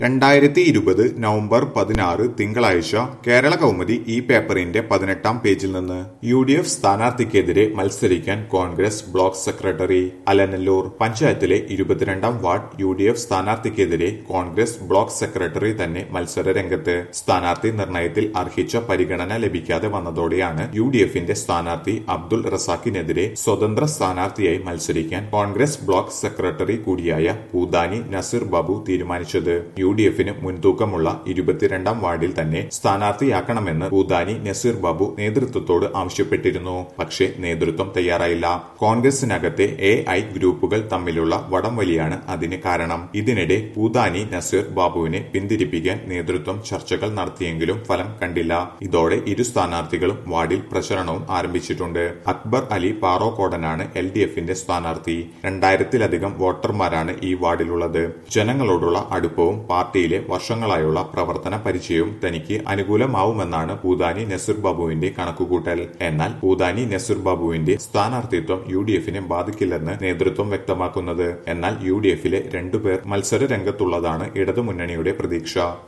രണ്ടായിരത്തി ഇരുപത് നവംബർ പതിനാറ് തിങ്കളാഴ്ച കേരള കൗമുദി ഈ പേപ്പറിന്റെ പതിനെട്ടാം പേജിൽ നിന്ന് യു ഡി എഫ് സ്ഥാനാർത്ഥിക്കെതിരെ മത്സരിക്കാൻ കോൺഗ്രസ് ബ്ലോക്ക് സെക്രട്ടറി അലനല്ലൂർ പഞ്ചായത്തിലെ ഇരുപത്തിരണ്ടാം വാർഡ് യു ഡി എഫ് സ്ഥാനാർത്ഥിക്കെതിരെ കോൺഗ്രസ് ബ്ലോക്ക് സെക്രട്ടറി തന്നെ മത്സര രംഗത്ത് സ്ഥാനാർത്ഥി നിർണയത്തിൽ അർഹിച്ച പരിഗണന ലഭിക്കാതെ വന്നതോടെയാണ് യു ഡി എഫിന്റെ സ്ഥാനാർത്ഥി അബ്ദുൾ റസാഖിനെതിരെ സ്വതന്ത്ര സ്ഥാനാർത്ഥിയായി മത്സരിക്കാൻ കോൺഗ്രസ് ബ്ലോക്ക് സെക്രട്ടറി കൂടിയായ പൂദാനി നസീർ ബാബു തീരുമാനിച്ചത് യു ഡി എഫിന് മുൻതൂക്കമുള്ള ഇരുപത്തിരണ്ടാം വാർഡിൽ തന്നെ സ്ഥാനാർത്ഥിയാക്കണമെന്ന് പൂദാനി നസീർ ബാബു നേതൃത്വത്തോട് ആവശ്യപ്പെട്ടിരുന്നു പക്ഷേ നേതൃത്വം തയ്യാറായില്ല കോൺഗ്രസിനകത്തെ എ ഐ ഗ്രൂപ്പുകൾ തമ്മിലുള്ള വടംവലിയാണ് അതിന് കാരണം ഇതിനിടെ പൂദാനി നസീർ ബാബുവിനെ പിന്തിരിപ്പിക്കാൻ നേതൃത്വം ചർച്ചകൾ നടത്തിയെങ്കിലും ഫലം കണ്ടില്ല ഇതോടെ ഇരു സ്ഥാനാർത്ഥികളും വാർഡിൽ പ്രചരണവും ആരംഭിച്ചിട്ടുണ്ട് അക്ബർ അലി പാറോക്കോടനാണ് എൽ ഡി എഫിന്റെ സ്ഥാനാർത്ഥി രണ്ടായിരത്തിലധികം വോട്ടർമാരാണ് ഈ വാർഡിലുള്ളത് ജനങ്ങളോടുള്ള അടുപ്പവും പാർട്ടിയിലെ വർഷങ്ങളായുള്ള പ്രവർത്തന പരിചയവും തനിക്ക് അനുകൂലമാവുമെന്നാണ് പൂതാനി നസീർ ബാബുവിന്റെ കണക്കുകൂട്ടൽ എന്നാൽ പൂതാനി നസീർ ബാബുവിന്റെ സ്ഥാനാർത്ഥിത്വം യു ഡി എഫിനെ ബാധിക്കില്ലെന്ന് നേതൃത്വം വ്യക്തമാക്കുന്നത് എന്നാൽ യു ഡി എഫിലെ രണ്ടുപേർ മത്സര രംഗത്തുള്ളതാണ് ഇടതുമുന്നണിയുടെ പ്രതീക്ഷ